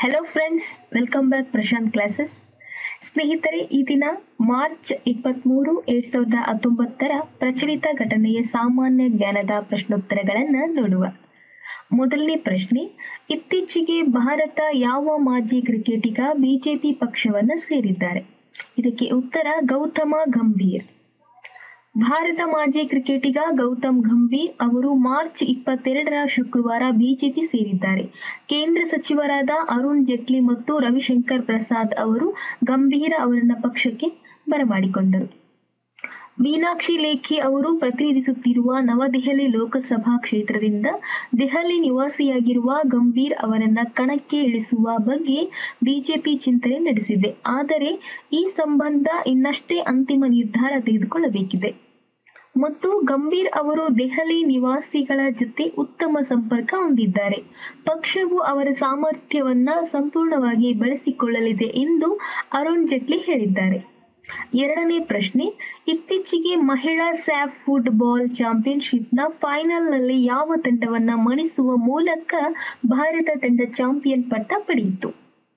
hello friends welcome back Prashant classes ಸ್ನೇಹಿತರೆ ಈ ದಿನ ಮಾರ್ಚ್ ಇಪ್ಪತ್ತ್ಮೂರು ಎರಡು ಸಾವಿರದ ಹತ್ತೊಂಬತ್ತರ ಪ್ರಚಲಿತ ಘಟನೆಯ ಸಾಮಾನ್ಯ ಜ್ಞಾನದ ಪ್ರಶ್ನೋತ್ತರಗಳನ್ನು ನೋಡುವ ಮೊದಲನೇ ಪ್ರಶ್ನೆ ಇತ್ತೀಚೆಗೆ ಭಾರತ ಯಾವ ಮಾಜಿ ಕ್ರಿಕೆಟಿಗ ಬಿಜೆಪಿ ಪಕ್ಷವನ್ನು ಸೇರಿದ್ದಾರೆ ಇದಕ್ಕೆ ಉತ್ತರ ಗೌತಮ ಗಂಭೀರ್ ಭಾರತ ಮಾಜಿ ಕ್ರಿಕೆಟಿಗ ಗೌತಮ್ ಗಂಭೀರ್ ಅವರು ಮಾರ್ಚ್ ಇಪ್ಪತ್ತೆರಡರ ಶುಕ್ರವಾರ ಬಿಜೆಪಿ ಸೇರಿದ್ದಾರೆ ಕೇಂದ್ರ ಸಚಿವರಾದ ಅರುಣ್ ಜೇಟ್ಲಿ ಮತ್ತು ರವಿಶಂಕರ್ ಪ್ರಸಾದ್ ಅವರು ಗಂಭೀರ ಅವರನ್ನ ಪಕ್ಷಕ್ಕೆ ಬರಮಾಡಿಕೊಂಡರು ಮೀನಾಕ್ಷಿ ಲೇಖಿ ಅವರು ಪ್ರತಿನಿಧಿಸುತ್ತಿರುವ ನವದೆಹಲಿ ಲೋಕಸಭಾ ಕ್ಷೇತ್ರದಿಂದ ದೆಹಲಿ ನಿವಾಸಿಯಾಗಿರುವ ಗಂಭೀರ್ ಅವರನ್ನ ಕಣಕ್ಕೆ ಇಳಿಸುವ ಬಗ್ಗೆ ಬಿಜೆಪಿ ಚಿಂತನೆ ನಡೆಸಿದೆ ಆದರೆ ಈ ಸಂಬಂಧ ಇನ್ನಷ್ಟೇ ಅಂತಿಮ ನಿರ್ಧಾರ ತೆಗೆದುಕೊಳ್ಳಬೇಕಿದೆ ಮತ್ತು ಗಂಭೀರ್ ಅವರು ದೆಹಲಿ ನಿವಾಸಿಗಳ ಜೊತೆ ಉತ್ತಮ ಸಂಪರ್ಕ ಹೊಂದಿದ್ದಾರೆ ಪಕ್ಷವು ಅವರ ಸಾಮರ್ಥ್ಯವನ್ನ ಸಂಪೂರ್ಣವಾಗಿ ಬಳಸಿಕೊಳ್ಳಲಿದೆ ಎಂದು ಅರುಣ್ ಜೇಟ್ಲಿ ಹೇಳಿದ್ದಾರೆ ಎರಡನೇ ಪ್ರಶ್ನೆ ಇತ್ತೀಚೆಗೆ ಮಹಿಳಾ ಸ್ಯಾಫ್ ಫುಟ್ಬಾಲ್ ಚಾಂಪಿಯನ್ಶಿಪ್ನ ಫೈನಲ್ನಲ್ಲಿ ಯಾವ ತಂಡವನ್ನ ಮಣಿಸುವ ಮೂಲಕ ಭಾರತ ತಂಡ ಚಾಂಪಿಯನ್ ಪಟ್ಟ ಪಡೆಯಿತು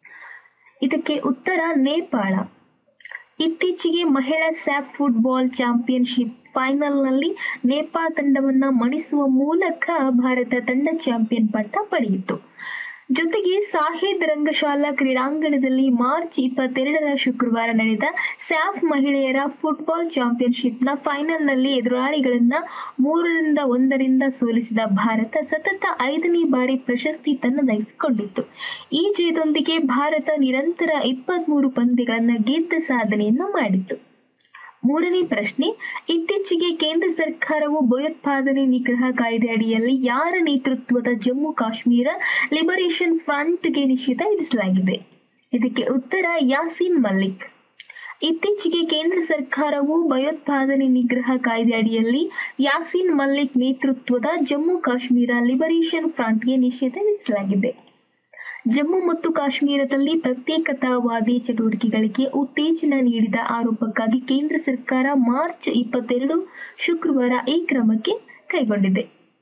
ಇದಕ್ಕೆ ಉತ್ತರ ನೇಪಾಳ ಇತ್ತೀಚೆಗೆ ಮಹಿಳಾ ಸ್ಯಾಫ್ ಫುಟ್ಬಾಲ್ ಚಾಂಪಿಯನ್ಶಿಪ್ ಫೈನಲ್ನಲ್ಲಿ ನೇಪಾಳ ತಂಡವನ್ನ ಮಣಿಸುವ ಮೂಲಕ ಭಾರತ ತಂಡ ಚಾಂಪಿಯನ್ ಪಟ್ಟ ಪಡೆಯಿತು ಜೊತೆಗೆ ಸಾಹಿದ್ ರಂಗಶಾಲಾ ಕ್ರೀಡಾಂಗಣದಲ್ಲಿ ಮಾರ್ಚ್ ಇಪ್ಪತ್ತೆರಡರ ಶುಕ್ರವಾರ ನಡೆದ ಸ್ಯಾಫ್ ಮಹಿಳೆಯರ ಫುಟ್ಬಾಲ್ ಚಾಂಪಿಯನ್ಶಿಪ್ನ ಫೈನಲ್ನಲ್ಲಿ ಎದುರಾಳಿಗಳನ್ನ ಮೂರರಿಂದ ಒಂದರಿಂದ ಸೋಲಿಸಿದ ಭಾರತ ಸತತ ಐದನೇ ಬಾರಿ ಪ್ರಶಸ್ತಿ ತನ್ನದಾಗಿಸಿಕೊಂಡಿತ್ತು ಈ ಜಯದೊಂದಿಗೆ ಭಾರತ ನಿರಂತರ ಇಪ್ಪತ್ಮೂರು ಪಂದ್ಯಗಳನ್ನ ಗೆದ್ದ ಸಾಧನೆಯನ್ನ ಮಾಡಿತು ಮೂರನೇ ಪ್ರಶ್ನೆ ಇತ್ತೀಚೆಗೆ ಕೇಂದ್ರ ಸರ್ಕಾರವು ಭಯೋತ್ಪಾದನೆ ನಿಗ್ರಹ ಕಾಯ್ದೆ ಅಡಿಯಲ್ಲಿ ಯಾರ ನೇತೃತ್ವದ ಜಮ್ಮು ಕಾಶ್ಮೀರ ಲಿಬರೇಷನ್ ಫ್ರಂಟ್ಗೆ ನಿಷೇಧ ವಿಧಿಸಲಾಗಿದೆ ಇದಕ್ಕೆ ಉತ್ತರ ಯಾಸೀನ್ ಮಲ್ಲಿಕ್ ಇತ್ತೀಚೆಗೆ ಕೇಂದ್ರ ಸರ್ಕಾರವು ಭಯೋತ್ಪಾದನೆ ನಿಗ್ರಹ ಕಾಯ್ದೆ ಅಡಿಯಲ್ಲಿ ಯಾಸೀನ್ ಮಲ್ಲಿಕ್ ನೇತೃತ್ವದ ಜಮ್ಮು ಕಾಶ್ಮೀರ ಲಿಬರೇಷನ್ ಫ್ರಂಟ್ಗೆ ನಿಷೇಧ ವಿಧಿಸಲಾಗಿದೆ ಜಮ್ಮು ಮತ್ತು ಕಾಶ್ಮೀರದಲ್ಲಿ ಪ್ರತ್ಯೇಕತಾವಾದಿ ಚಟುವಟಿಕೆಗಳಿಗೆ ಉತ್ತೇಜನ ನೀಡಿದ ಆರೋಪಕ್ಕಾಗಿ ಕೇಂದ್ರ ಸರ್ಕಾರ ಮಾರ್ಚ್ ಇಪ್ಪತ್ತೆರಡು ಶುಕ್ರವಾರ ಈ ಕ್ರಮಕ್ಕೆ ಕೈಗೊಂಡಿದೆ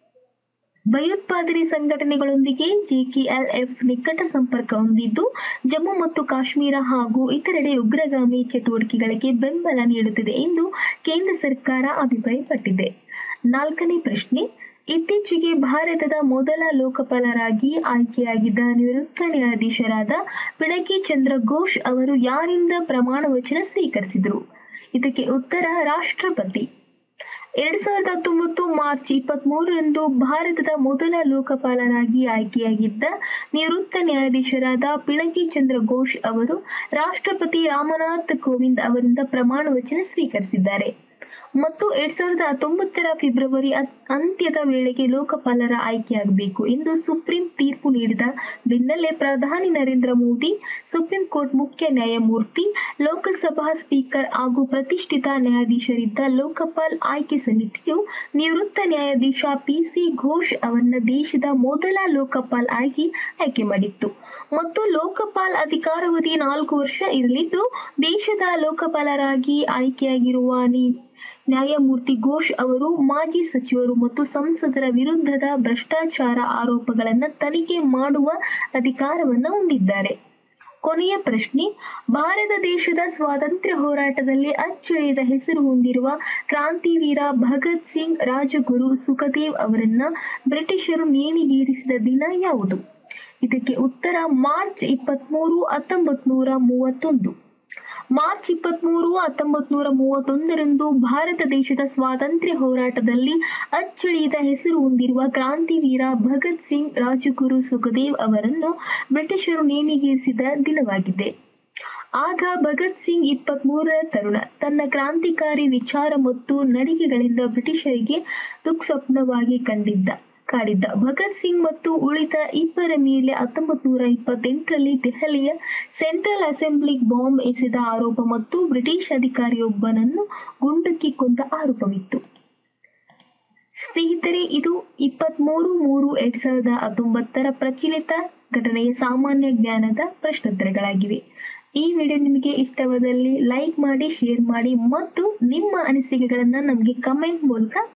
ಭಯೋತ್ಪಾದನೆ ಸಂಘಟನೆಗಳೊಂದಿಗೆ ಜೆಕೆಎಲ್ಎಫ್ ನಿಕಟ ಸಂಪರ್ಕ ಹೊಂದಿದ್ದು ಜಮ್ಮು ಮತ್ತು ಕಾಶ್ಮೀರ ಹಾಗೂ ಇತರೆಡೆ ಉಗ್ರಗಾಮಿ ಚಟುವಟಿಕೆಗಳಿಗೆ ಬೆಂಬಲ ನೀಡುತ್ತಿದೆ ಎಂದು ಕೇಂದ್ರ ಸರ್ಕಾರ ಅಭಿಪ್ರಾಯಪಟ್ಟಿದೆ ನಾಲ್ಕನೇ ಪ್ರಶ್ನೆ ಇತ್ತೀಚೆಗೆ ಭಾರತದ ಮೊದಲ ಲೋಕಪಾಲರಾಗಿ ಆಯ್ಕೆಯಾಗಿದ್ದ ನಿವೃತ್ತ ನ್ಯಾಯಾಧೀಶರಾದ ಪಿಣಕಿ ಚಂದ್ರ ಘೋಷ್ ಅವರು ಯಾರಿಂದ ಪ್ರಮಾಣ ವಚನ ಸ್ವೀಕರಿಸಿದರು ಇದಕ್ಕೆ ಉತ್ತರ ರಾಷ್ಟ್ರಪತಿ ಎರಡ್ ಸಾವಿರದ ಹತ್ತೊಂಬತ್ತು ಮಾರ್ಚ್ ಇಪ್ಪತ್ತ್ ಮೂರರಂದು ಭಾರತದ ಮೊದಲ ಲೋಕಪಾಲರಾಗಿ ಆಯ್ಕೆಯಾಗಿದ್ದ ನಿವೃತ್ತ ನ್ಯಾಯಾಧೀಶರಾದ ಪಿಣಕಿ ಚಂದ್ರ ಘೋಷ್ ಅವರು ರಾಷ್ಟ್ರಪತಿ ರಾಮನಾಥ್ ಕೋವಿಂದ್ ಅವರಿಂದ ಪ್ರಮಾಣ ವಚನ ಸ್ವೀಕರಿಸಿದ್ದಾರೆ ಮತ್ತು ಎರಡ್ ಸಾವಿರದ ಹತ್ತೊಂಬತ್ತರ ಫೆಬ್ರವರಿ ಅಂತ್ಯದ ವೇಳೆಗೆ ಲೋಕಪಾಲರ ಆಯ್ಕೆಯಾಗಬೇಕು ಎಂದು ಸುಪ್ರೀಂ ತೀರ್ಪು ನೀಡಿದ ಬೆನ್ನಲ್ಲೇ ಪ್ರಧಾನಿ ನರೇಂದ್ರ ಮೋದಿ ಸುಪ್ರೀಂ ಕೋರ್ಟ್ ಮುಖ್ಯ ನ್ಯಾಯಮೂರ್ತಿ ಲೋಕಸಭಾ ಸ್ಪೀಕರ್ ಹಾಗೂ ಪ್ರತಿಷ್ಠಿತ ನ್ಯಾಯಾಧೀಶರಿದ್ದ ಲೋಕಪಾಲ್ ಆಯ್ಕೆ ಸಮಿತಿಯು ನಿವೃತ್ತ ನ್ಯಾಯಾಧೀಶ ಪಿಸಿ ಘೋಷ್ ಅವರನ್ನ ದೇಶದ ಮೊದಲ ಲೋಕಪಾಲ್ ಆಗಿ ಆಯ್ಕೆ ಮಾಡಿತ್ತು ಮತ್ತು ಲೋಕಪಾಲ್ ಅಧಿಕಾರಾವಧಿ ನಾಲ್ಕು ವರ್ಷ ಇರಲಿದ್ದು ದೇಶದ ಲೋಕಪಾಲರಾಗಿ ಆಯ್ಕೆಯಾಗಿರುವ ನ್ಯಾಯಮೂರ್ತಿ ಘೋಷ್ ಅವರು ಮಾಜಿ ಸಚಿವರು ಮತ್ತು ಸಂಸದರ ವಿರುದ್ಧದ ಭ್ರಷ್ಟಾಚಾರ ಆರೋಪಗಳನ್ನು ತನಿಖೆ ಮಾಡುವ ಅಧಿಕಾರವನ್ನು ಹೊಂದಿದ್ದಾರೆ ಕೊನೆಯ ಪ್ರಶ್ನೆ ಭಾರತ ದೇಶದ ಸ್ವಾತಂತ್ರ್ಯ ಹೋರಾಟದಲ್ಲಿ ಅಚ್ಚಳಿಯದ ಹೆಸರು ಹೊಂದಿರುವ ಕ್ರಾಂತಿವೀರ ಭಗತ್ ಸಿಂಗ್ ರಾಜಗುರು ಸುಖದೇವ್ ಅವರನ್ನ ಬ್ರಿಟಿಷರು ನೇಣಿಗೇರಿಸಿದ ದಿನ ಯಾವುದು ಇದಕ್ಕೆ ಉತ್ತರ ಮಾರ್ಚ್ ಇಪ್ಪತ್ಮೂರು ಹತ್ತೊಂಬತ್ ನೂರ ಮೂವತ್ತೊಂದು ಮಾರ್ಚ್ ಇಪ್ಪತ್ಮೂರು ಹತ್ತೊಂಬತ್ ನೂರ ಮೂವತ್ತೊಂದರಂದು ಭಾರತ ದೇಶದ ಸ್ವಾತಂತ್ರ್ಯ ಹೋರಾಟದಲ್ಲಿ ಅಚ್ಚಳಿಯದ ಹೆಸರು ಹೊಂದಿರುವ ಕ್ರಾಂತಿವೀರ ಭಗತ್ ಸಿಂಗ್ ರಾಜಗುರು ಸುಖದೇವ್ ಅವರನ್ನು ಬ್ರಿಟಿಷರು ನೇಮಿಗೇರಿಸಿದ ದಿನವಾಗಿದೆ ಆಗ ಭಗತ್ ಸಿಂಗ್ ಇಪ್ಪತ್ತ್ ಮೂರರ ತರುಣ ತನ್ನ ಕ್ರಾಂತಿಕಾರಿ ವಿಚಾರ ಮತ್ತು ನಡಿಗೆಗಳಿಂದ ಬ್ರಿಟಿಷರಿಗೆ ದುಃಸ್ವಪ್ನವಾಗಿ ಕಂಡಿದ್ದ ಕಾಡಿದ್ದ ಭಗತ್ ಸಿಂಗ್ ಮತ್ತು ಉಳಿದ ಇಬ್ಬರ ಮೇಲೆ ಹತ್ತೊಂಬತ್ ನೂರ ಇಪ್ಪತ್ತೆಂಟರಲ್ಲಿ ದೆಹಲಿಯ ಸೆಂಟ್ರಲ್ ಅಸೆಂಬ್ಲಿಗೆ ಬಾಂಬ್ ಎಸೆದ ಆರೋಪ ಮತ್ತು ಬ್ರಿಟಿಷ್ ಅಧಿಕಾರಿಯೊಬ್ಬನನ್ನು ಗುಂಡಕ್ಕಿ ಕೊಂದ ಆರೋಪವಿತ್ತು ಸ್ನೇಹಿತರೆ ಇದು ಇಪ್ಪತ್ಮೂರು ಮೂರು ಎರಡ್ ಸಾವಿರದ ಹತ್ತೊಂಬತ್ತರ ಪ್ರಚಲಿತ ಘಟನೆಯ ಸಾಮಾನ್ಯ ಜ್ಞಾನದ ಪ್ರಶ್ನೋತ್ತರಗಳಾಗಿವೆ ಈ ವಿಡಿಯೋ ನಿಮಗೆ ಇಷ್ಟವಾದಲ್ಲಿ ಲೈಕ್ ಮಾಡಿ ಶೇರ್ ಮಾಡಿ ಮತ್ತು ನಿಮ್ಮ ಅನಿಸಿಕೆಗಳನ್ನು ನಮಗೆ ಕಮೆಂಟ್ ಮೂಲಕ